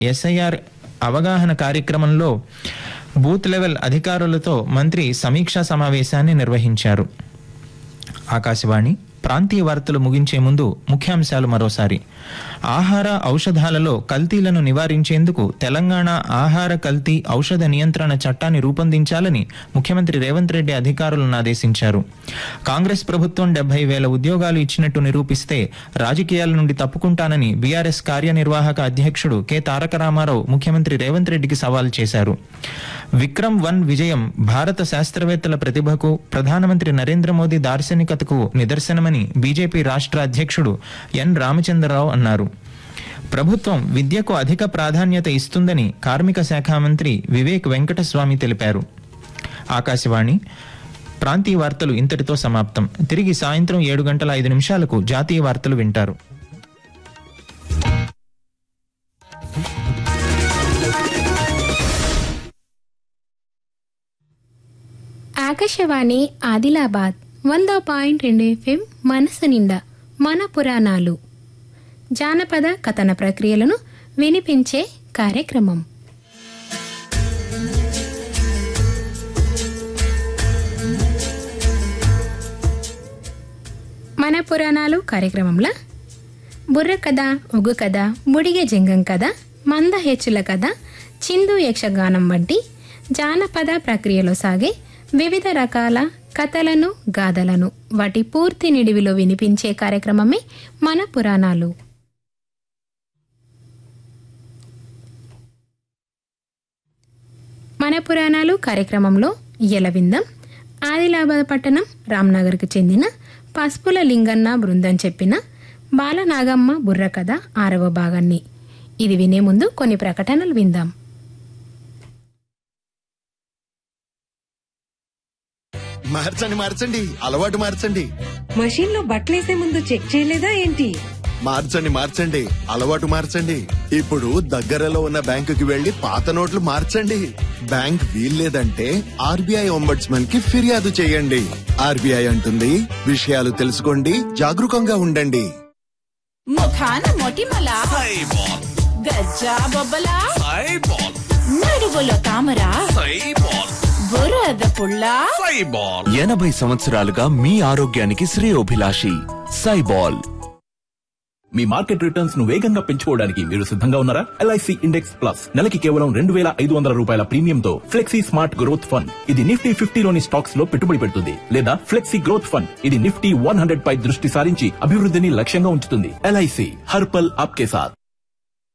SIR అవగాహన కార్యక్రమంలో booth level అధికారులతో మంత్రి సమీక్షా సమావేశాన్ని నిర్వహించారు ఆకాశవాణి ప్రాంతీయ వార్తలు ముగించే ముందు ముఖ్యాంశాలు మరోసారి ఆహార ఔషధాలలో కల్తీలను నివారించేందుకు తెలంగాణ ఆహార కల్తీ ఔషధ నియంత్రణ చట్టాన్ని రూపొందించాలని ముఖ్యమంత్రి రేవంత్ రెడ్డి అధికారులను ఆదేశించారు కాంగ్రెస్ ప్రభుత్వం డెబ్బై వేల ఉద్యోగాలు ఇచ్చినట్టు నిరూపిస్తే రాజకీయాల నుండి తప్పుకుంటానని బీఆర్ఎస్ కార్యనిర్వాహక అధ్యక్షుడు కె తారక రామారావు ముఖ్యమంత్రి రేవంత్ రెడ్డికి సవాల్ చేశారు విక్రమ్ వన్ విజయం భారత శాస్త్రవేత్తల ప్రతిభకు ప్రధానమంత్రి నరేంద్ర మోదీ దార్శనికతకు నిదర్శనమని బీజేపీ రాష్ట్ర అధ్యక్షుడు ఎన్ రామచంద్రరావు అన్నారు ప్రభుత్వం విద్యకు అధిక ప్రాధాన్యత ఇస్తుందని కార్మిక శాఖ మంత్రి వివేక్ వెంకటస్వామి తెలిపారు ఆకాశవాణి ప్రాంతీయ వార్తలు ఇంతటితో సమాప్తం తిరిగి సాయంత్రం ఏడు గంటల ఐదు నిమిషాలకు జాతీయ వార్తలు వింటారు ఆకాశవాణి ఆదిలాబాద్ వంద పాయింట్ రెండు ఎఫ్ఎం మనసు నిండా మన పురాణాలు జానపద కథన ప్రక్రియలను వినిపించే కార్యక్రమం మన పురాణాలు కార్యక్రమంలో బుర్ర కథ ఉగ్గు కథ బుడిగె జంగం కథ మంద హెచ్చుల కథ చిందు యక్షగానం వంటి జానపద ప్రక్రియలో సాగే వివిధ రకాల కథలను గాథలను వాటి పూర్తి నిడివిలో వినిపించే కార్యక్రమమే మన పురాణాలు మన పురాణాలు కార్యక్రమంలో ఇయలవిందం ఆదిలాబాద్ పట్టణం రామ్నగర్కు చెందిన పసుపుల లింగన్న బృందం చెప్పిన బాలనాగమ్మ బుర్ర కథ ఆరవ భాగాన్ని ఇది వినే ముందు కొన్ని ప్రకటనలు విందాం మార్చండి మార్చండి అలవాటు మార్చండి మషీన్ లో బట్టలేసే ముందు చెక్ చేయలేదా ఏంటి మార్చండి మార్చండి అలవాటు మార్చండి ఇప్పుడు దగ్గరలో ఉన్న బ్యాంకుకి వెళ్లి పాత నోట్లు మార్చండి బ్యాంక్ వీల్లేదంటే ఆర్బీఐ ఒంబడ్స్మన్ కి ఫిర్యాదు చేయండి ఆర్బీఐ అంటుంది విషయాలు తెలుసుకోండి జాగరూకంగా ఉండండి ముఖాన మొటిమల గజ్జా బొబ్బల నడుగులో తామర బురద పుల్ల ఎనభై సంవత్సరాలుగా మీ ఆరోగ్యానికి శ్రేయోభిలాషి సైబాల్ మీ మార్కెట్ రిటర్న్స్ ను వేగంగా పెంచుకోవడానికి మీరు సిద్ధంగా ఉన్నారా ఎల్ఐసి ఇండెక్స్ ప్లస్ నెలకి కేవలం రెండు వేల ఐదు వందల రూపాయల ప్రీమియంతో ఫ్లెక్సీ స్మార్ట్ గ్రోత్ ఫండ్ ఇది నిఫ్టీ ఫిఫ్టీలోని స్టాక్స్ లో పెట్టుబడి పెడుతుంది లేదా ఫ్లెక్సీ గ్రోత్ ఫండ్ ఇది నిఫ్టీ వన్ హండ్రెడ్ పై దృష్టి సారించి అభివృద్ధిని లక్ష్యంగా ఉంచుతుంది ఎల్ఐసి హర్పల్ ఆప్కే సాత్